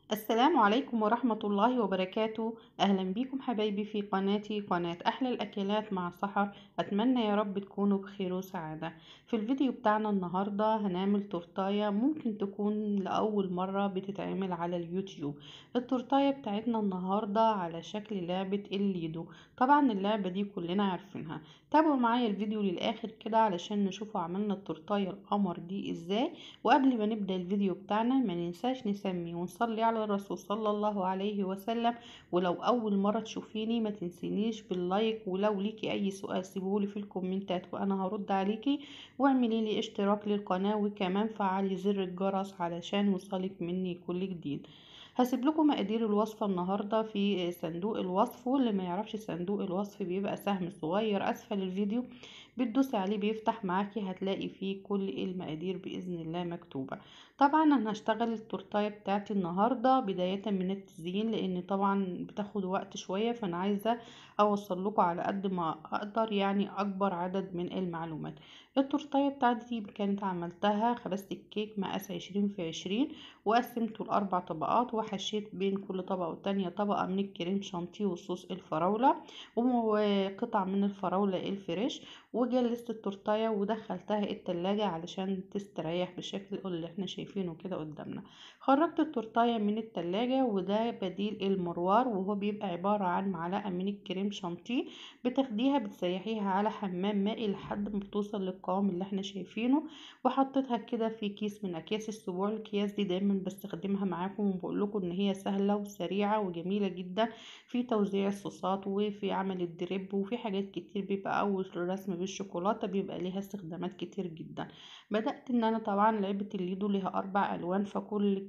السلام عليكم ورحمة الله وبركاته أهلا بيكم حبايبي في قناتي قناة أحلى الأكلات مع سحر أتمنى يا رب تكونوا بخير وسعادة في الفيديو بتاعنا النهاردة هنعمل تورتاية ممكن تكون لأول مرة بتتعمل على اليوتيوب التورتاية بتاعتنا النهاردة على شكل لعبة الليدو طبعا اللعبة دي كلنا عارفينها تابعوا معايا الفيديو للآخر كده علشان نشوفوا عملنا التورتاية القمر دي ازاي وقبل ما نبدأ الفيديو بتاعنا ما ننساش نسمي ونصلي على الرسول صلى الله عليه وسلم ولو اول مرة تشوفيني ما تنسينيش باللايك ولو ليكي اي سؤال سيبهولي في الكومنتات وانا هرد عليكي واعملي لي اشتراك للقناة وكمان فعلي زر الجرس علشان يوصلك مني كل جديد هسيب لكم مقادير الوصفة النهاردة في صندوق الوصف واللي ما يعرفش صندوق الوصف بيبقى سهم صغير اسفل الفيديو بتدوسي عليه بيفتح معاكي هتلاقي فيه كل المقادير بإذن الله مكتوبة طبعا انا هشتغل التورتاية بتاعتي النهاردة بداية من التزيين لان طبعا بتاخد وقت شوية فانا عايزة اوصل لكم على قد ما اقدر يعني اكبر عدد من المعلومات التورتاية بتاعتي كانت عملتها خبزت الكيك مقاس عشرين في عشرين وقسمته لأربع طبقات وحشيت بين كل طبقة والتانية طبقة من الكريم شانتيه وصوص الفراولة وقطع من الفراولة الفريش وجلست التورتاية ودخلتها التلاجة علشان تستريح بالشكل اللي احنا شايفينه كده قدامنا خرجت التورتاية من التلاجة وده بديل المروار وهو بيبقى عبارة عن معلقة من الكريم شانتيه بتاخديها بتسيحيها على حمام مائي لحد ما بتوصل للقوام اللي احنا شايفينه وحطيتها كده في كيس من اكياس السبوع الكياس دي دايما بستخدمها معاكم وبقول لكم ان هي سهله وسريعه وجميله جدا في توزيع الصوصات وفي عمل الدريب وفي حاجات كتير بيبقى اول رسم بالشوكولاته بيبقى ليها استخدامات كتير جدا بدات ان انا طبعا لعبه الليدو ليها اربع الوان فكل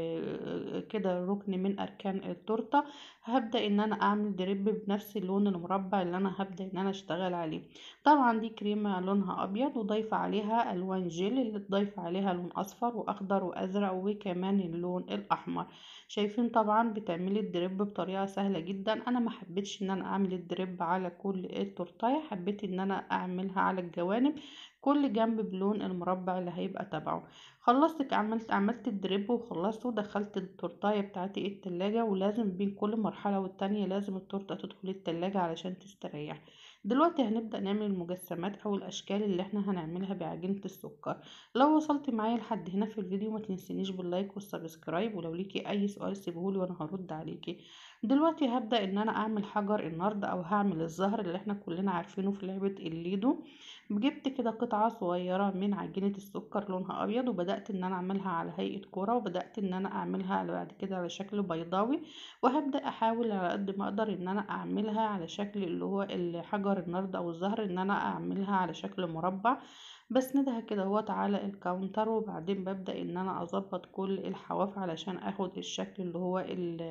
كده ركن من اركان التورته هبدا ان انا اعمل دريب بنفس اللون المربع اللي انا هبدا ان انا اشتغل عليه طبعا دي كريمه لونها ابيض وضايفه عليها الوان جيل اللي ضايفه عليها لون اصفر واخضر وازرق وكمان اللون الاحمر شايفين طبعا بتعملي الدريب بطريقه سهله جدا انا ما حبيتش ان انا اعمل الدريب على كل التورتايه حبيت ان انا اعملها على الجوانب كل جنب بلون المربع اللي هيبقى تبعه خلصت عملت عملت الدريب وخلصت ودخلت التورتايه بتاعتي التلاجة ولازم بين كل مرحله والتانية لازم التورته تدخل التلاجة علشان تستريح دلوقتي هنبدأ نعمل المجسمات أو الأشكال اللي احنا هنعملها بعجينة السكر لو وصلت معايا لحد هنا في الفيديو ما تنسينيش باللايك والسبسكرايب ولو ليكي أي سؤال سيبهولي وأنا هرد عليكي دلوقتي هبدأ ان انا اعمل حجر النرد او هعمل الزهر اللي احنا كلنا عارفينه في لعبة الليدو جبت كده قطعة صغيرة من عجينة السكر لونها ابيض وبدأت ان انا اعملها على هيئة كرة وبدأت ان انا اعملها على بعد كده على شكل بيضاوي وهبدأ احاول على قد ما اقدر ان انا اعملها على شكل اللي هو حجر النرد او الزهر ان انا اعملها على شكل مربع بسندها كده اهوت على الكاونتر وبعدين ببدأ ان انا اظبط كل الحواف علشان اخد الشكل اللي هو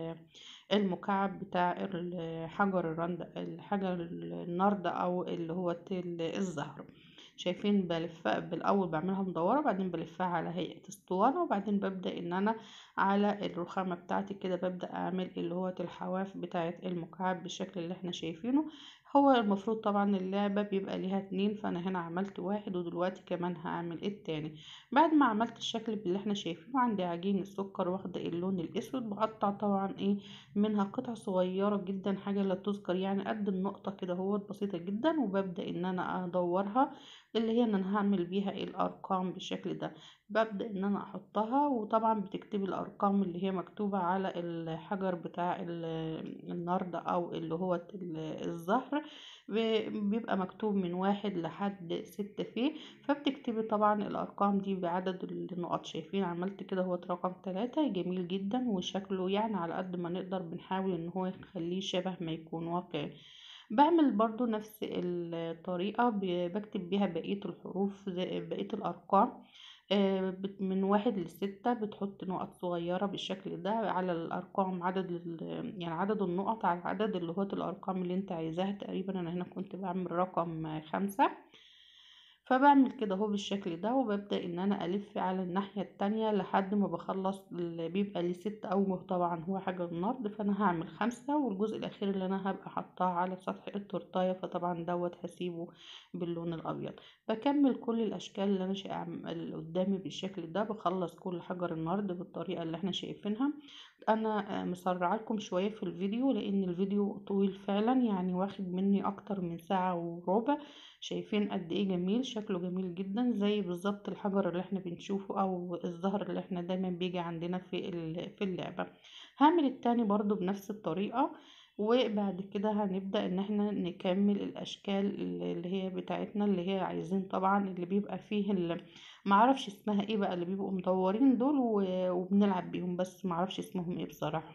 المكعب بتاع حجر الرند الحجر النرد او اللي هو الزهر شايفين بلفها بالاول بعملها مدوره وبعدين بلفها على هيئه اسطوانه وبعدين ببدا ان انا على الرخامه بتاعتي كده ببدا اعمل اللي هو الحواف بتاعه المكعب بالشكل اللي احنا شايفينه هو المفروض طبعا اللعبة بيبقى ليها اتنين فانا هنا عملت واحد ودلوقتي كمان هعمل التاني بعد ما عملت الشكل اللي احنا شايفينه عندي عجين السكر واخدة اللون الاسود بقطع طبعا ايه منها قطع صغيرة جدا حاجة لا تذكر يعني قد النقطة كده هو بسيطة جدا وببدأ ان انا ادورها اللي هي ان انا هعمل بيها الارقام بالشكل ده ببدأ ان انا احطها وطبعا بتكتبي الارقام اللي هي مكتوبة على الحجر بتاع النرد او اللي هو الزهر بيبقى مكتوب من واحد لحد ستة فيه فبتكتبي طبعا الارقام دي بعدد النقط شايفين عملت كده هو رقم ثلاثة جميل جدا وشكله يعني على قد ما نقدر بنحاول ان هو يخليه شبه ما يكون واقعي بعمل برضو نفس الطريقة بكتب بيها بقية الحروف زي بقية الأرقام من واحد لستة بتحط نقط صغيرة بالشكل ده على الأرقام عدد يعني عدد النقط على عدد اللي هو الأرقام اللي انت عايزاها تقريبا أنا هنا كنت بعمل رقم خمسة فبعمل كده اهو بالشكل ده وببدأ ان انا الف على الناحية التانية لحد ما بخلص اللي بيبقى ليه ست اوجه طبعا هو حاجة النرد فانا هعمل خمسة والجزء الاخير اللي انا هبقى حطاه على سطح التورتاية فطبعا دوت هسيبه باللون الابيض بكمل كل الاشكال اللي انا شا... اللي قدامي بالشكل ده بخلص كل حجر النرد بالطريقة اللي احنا شايفينها انا مسرعه لكم شويه في الفيديو لان الفيديو طويل فعلا يعني واخد مني اكتر من ساعه وربع شايفين قد ايه جميل شكله جميل جدا زي بالظبط الحجر اللي احنا بنشوفه او الزهر اللي احنا دايما بيجي عندنا في في اللعبه هعمل التاني برضو بنفس الطريقه وبعد كده هنبدأ ان احنا نكمل الاشكال اللي هي بتاعتنا اللي هي عايزين طبعا اللي بيبقى فيه اللي معرفش اسمها ايه بقى اللي بيبقوا مدورين دول وبنلعب بيهم بس معرفش اسمهم ايه بصراحة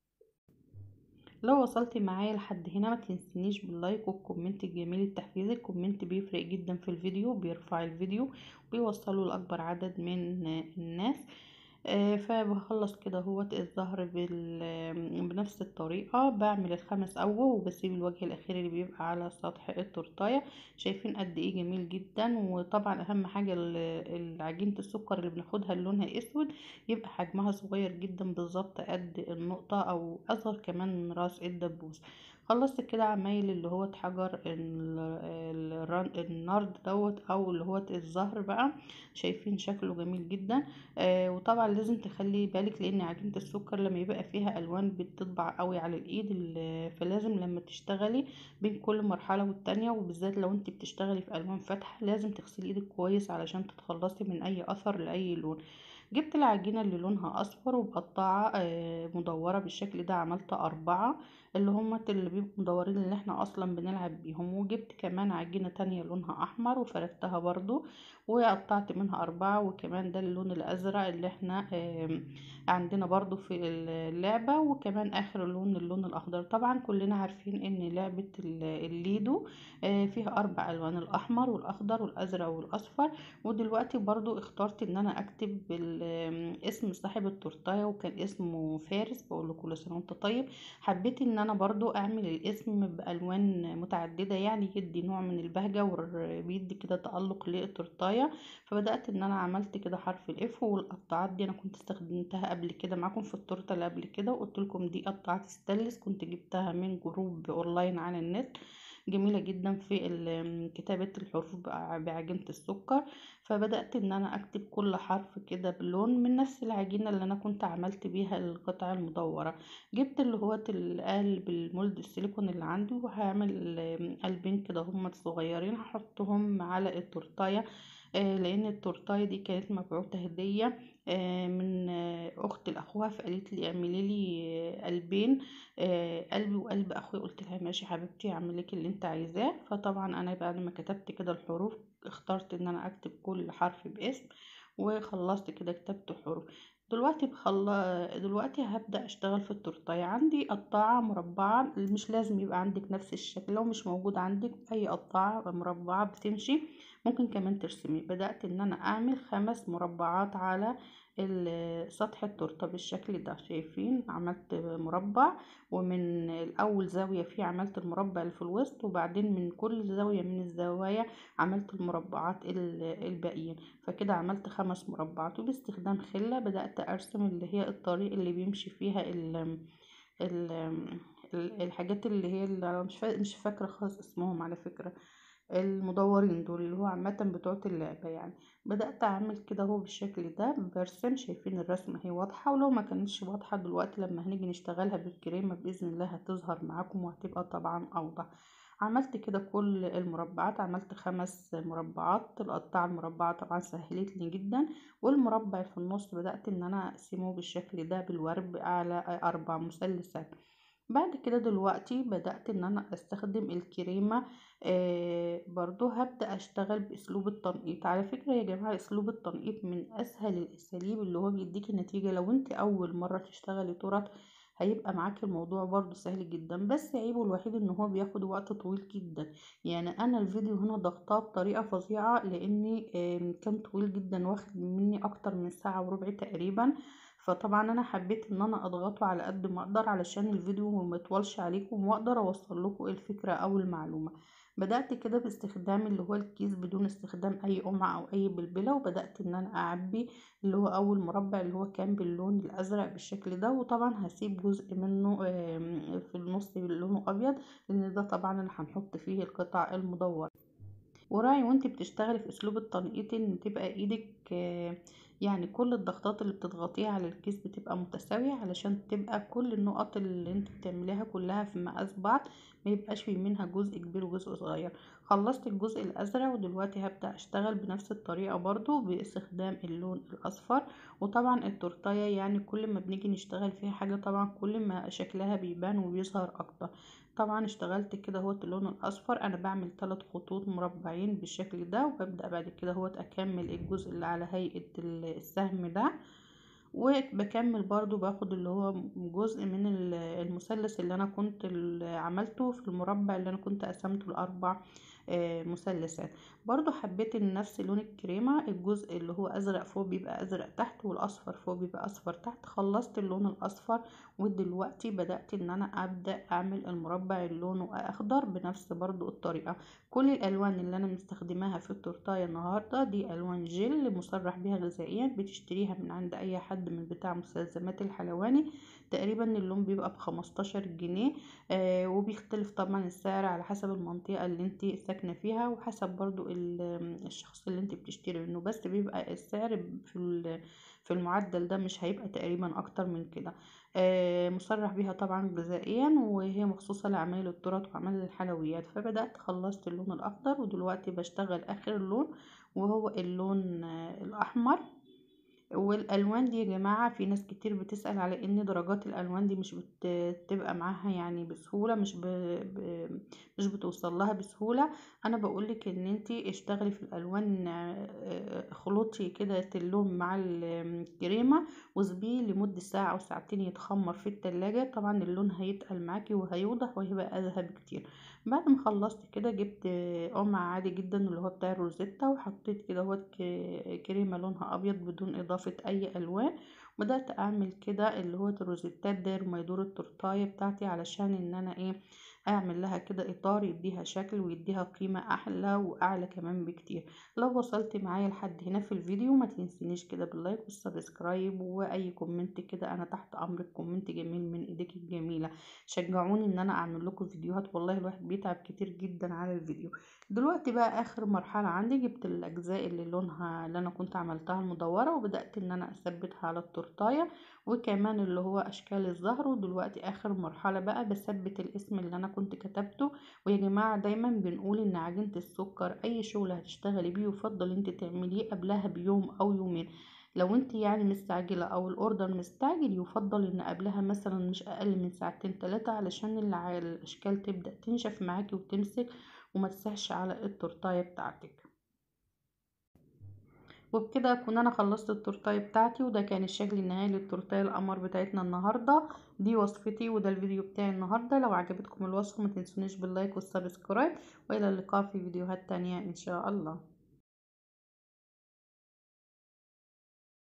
لو وصلت معايا لحد هنا ما تنسينيش باللايك والكومنت الجميل التحفيزي الكومنت بيفرق جدا في الفيديو بيرفع الفيديو وبيوصله لاكبر عدد من الناس آه فبخلص كده هوت الظهر بنفس الطريقة بعمل الخمس أوجه وبسيب الوجه الأخير اللي بيبقى على سطح التورتاية شايفين قد ايه جميل جدا وطبعا أهم حاجة عجينة السكر اللي بناخدها اللي لونها أسود يبقى حجمها صغير جدا بالظبط قد النقطة أو أصغر كمان من راس الدبوس خلصت كده عمايل اللي هو حجر النرد دوت او اللي هو الزهر بقى شايفين شكله جميل جدا آه وطبعا لازم تخلي بالك لان عجينه السكر لما يبقى فيها الوان بتطبع قوي على الايد فلازم لما تشتغلي بين كل مرحله والتانية وبالذات لو انت بتشتغلي في الوان فاتحه لازم تغسلي ايدك كويس علشان تتخلصي من اي اثر لاي لون جبت العجينة اللي لونها اصفر ومقطعة آه مدورة بالشكل ده عملت اربعة اللي هما اللي بيبقوا مدورين اللي احنا اصلا بنلعب بيهم وجبت كمان عجينة تانية لونها احمر وفردتها برضو وقطعت منها اربعة وكمان ده اللون الازرق اللي احنا آه عندنا برضو في اللعبة وكمان اخر اللون اللون الاخضر طبعا كلنا عارفين ان لعبة الليدو آه فيها اربع الوان الاحمر والاخضر والازرق والاصفر ودلوقتي برضو اخترت ان انا اكتب اسم صاحب التورتايه وكان اسمه فارس بقول له كل سنه وانت طيب حبيت ان انا برضو اعمل الاسم بالوان متعدده يعني يدي نوع من البهجه وبيدي كده تالق للتورتايه فبدات ان انا عملت كده حرف الاف والقطاعات دي انا كنت استخدمتها قبل كده معاكم في التورته اللي قبل كده وقلت لكم دي قطعات ستانلس كنت جبتها من جروب اونلاين على النت جميلة جدا في كتابة الحروف بعجينة السكر فبدأت ان انا اكتب كل حرف كده بلون من نفس العجينة اللي انا كنت عملت بيها القطع المدورة جبت اللي هو القلب المولد السيليكون اللي عندي وهعمل قلبين كده هما صغيرين هحطهم على التورتاية لان التورتايه دي كانت مبعوثه هديه من اخت لاخوها فقالت لي اعملي لي قلبين قلبي وقلب اخويا قلت لها ماشي حبيبتي اعمل لك اللي انت عايزاه فطبعا انا بعد ما كتبت كده الحروف اخترت ان انا اكتب كل حرف باسم وخلصت كده كتبت الحروف دلوقتي بخل... دلوقتي هبدأ اشتغل في التورتايه عندي قطاعة مربعة مش لازم يبقى عندك نفس الشكل لو مش موجود عندك اي قطاعة مربعة بتمشي ممكن كمان ترسمي بدأت ان انا اعمل خمس مربعات على سطح التورته بالشكل ده شايفين عملت مربع ومن الاول زاويه فيه عملت المربع اللي في الوسط وبعدين من كل زاويه من الزوايا عملت المربعات الباقيين فكده عملت خمس مربعات وباستخدام خله بدات ارسم اللي هي الطريق اللي بيمشي فيها ال ال الحاجات اللي هي اللي مش مش فاكره خالص اسمهم على فكره المدورين دول اللي هو عامة بتوع اللعبة يعني بدأت أعمل كده هو بالشكل ده برسم شايفين الرسمة هي واضحة ولو ما كانتش واضحة دلوقتي لما هنيجي نشتغلها بالكريمة بإذن الله هتظهر معاكم وهتبقى طبعا أوضح عملت كده كل المربعات عملت خمس مربعات القطاعة المربعة طبعا سهلت لي جدا والمربع في النص بدأت ان انا اقسمه بالشكل ده بالورب على اربع مثلثات بعد كده دلوقتي بدأت ان انا استخدم الكريمة آه برضو هبدأ اشتغل باسلوب التنقيط على فكرة يا جماعة اسلوب التنقيط من اسهل الاساليب اللي هو بيديكي نتيجة لو انت اول مرة تشتغلي تورت هيبقى معاكي الموضوع برضو سهل جدا بس عيبه الوحيد ان هو بياخد وقت طويل جدا يعني انا الفيديو هنا ضغطاه بطريقة فظيعة لاني آه كان طويل جدا واخد مني اكتر من ساعة وربع تقريبا فطبعا انا حبيت ان انا اضغطه على قد ما اقدر علشان الفيديو ما يطولش عليكم واقدر اوصل لكم الفكره او المعلومه بدأت كده باستخدام اللي هو الكيس بدون استخدام اي قمع او اي بلبلة وبدأت ان انا اعبي اللي هو اول مربع اللي هو كان باللون الازرق بالشكل ده وطبعا هسيب جزء منه في النص لونه ابيض لان ده طبعا اللي هنحط فيه القطع المدورة وراعي وانت بتشتغلي في اسلوب التنقيط ان تبقى ايدك يعني كل الضغطات اللي بتضغطيها على الكيس بتبقى متساوية علشان تبقى كل النقط اللي انت بتعمليها كلها في مقاس بعض ما يبقاش في منها جزء كبير وجزء صغير خلصت الجزء الازرق ودلوقتي هبدأ اشتغل بنفس الطريقة برضو باستخدام اللون الاصفر وطبعا التورتايه يعني كل ما بنيجي نشتغل فيها حاجة طبعا كل ما شكلها بيبان وبيظهر اكتر طبعا اشتغلت كده هو اللون الاصفر انا بعمل ثلاث خطوط مربعين بالشكل ده وببدأ بعد كده هو اكمل الجزء اللي على هيئة السهم ده وبكمل برضو باخد اللي هو جزء من المثلث اللي انا كنت عملته في المربع اللي انا كنت قسمته لاربع مثلثات برضو حبيت ان نفس لون الكريمة الجزء اللي هو ازرق فوق بيبقى ازرق تحت والاصفر فوق بيبقى اصفر تحت خلصت اللون الاصفر ودلوقتي بدأت ان انا ابدأ اعمل المربع اللي لونه اخضر بنفس برضو الطريقة كل الالوان اللي انا مستخدماها في التورتايه النهاردة دي الوان جل مصرح بيها غذائيا بتشتريها من عند اي حد من بتاع مستلزمات الحلواني تقريبا اللون بيبقى بخمستاشر جنيه آه وبيختلف طبعا السعر على حسب المنطقة اللي انت ساكنة فيها وحسب برضو الشخص اللي انت بتشتري منه بس بيبقى السعر في في المعدل ده مش هيبقى تقريبا اكتر من كده آه مصرح بيها طبعا غذائيا وهي مخصوصة لعمايل التورت وعمل الحلويات فبدأت خلصت اللون الاخضر ودلوقتي بشتغل اخر اللون وهو اللون آه الاحمر والالوان دي يا جماعه في ناس كتير بتسال على ان درجات الالوان دي مش بتبقى معاها يعني بسهوله مش ب... ب... مش بتوصل لها بسهوله انا بقولك ان انتي اشتغلي في الالوان خلطي كده اللون مع الكريمه واسيبيه لمده ساعه او ساعتين يتخمر في التلاجة طبعا اللون هيتقل معاكي وهيوضح وهيبقى اذهب كتير بعد ما خلصت كده جبت قمع عادي جدا اللي هو بتاع الروزيتا وحطيت كده هو كريمه لونها ابيض بدون اضافه اي الوان بدات اعمل كده اللي هو الروزيتات داير ما يدور التورتايه بتاعتي علشان ان انا ايه اعمل لها كده اطار يديها شكل ويديها قيمة احلى واعلى كمان بكتير لو وصلت معايا لحد هنا في الفيديو ما تنسينيش كده باللايك والسبسكرايب واي كومنت كده انا تحت امرك كومنت جميل من ايديك الجميلة شجعوني ان انا اعمل لكم فيديوهات والله الواحد بيتعب كتير جدا على الفيديو دلوقتي بقى اخر مرحلة عندي جبت الاجزاء اللي لونها اللي انا كنت عملتها المدورة وبدأت ان انا اثبتها على التورتايه وكمان اللي هو اشكال الظهر ودلوقتي اخر مرحلة بقى بثبت الاسم اللي انا كنت كتبته ويا جماعة دايما بنقول ان عجينة السكر اي شغل هتشتغلي بيه يفضل انت تعمليه قبلها بيوم او يومين لو انت يعني مستعجلة او الاوردر مستعجل يفضل ان قبلها مثلا مش اقل من ساعتين ثلاثة علشان الاشكال تبدأ تنشف معاكي وتمسك وما تسحش على التورتايه بتاعتك وبكده اكون انا خلصت التورتايه بتاعتي وده كان الشكل النهائي للتورتايه القمر بتاعتنا النهارده دي وصفتي وده الفيديو بتاعي النهارده لو عجبتكم الوصفه ما تنسونيش باللايك والسبسكرايب والى اللقاء في فيديوهات تانية ان شاء الله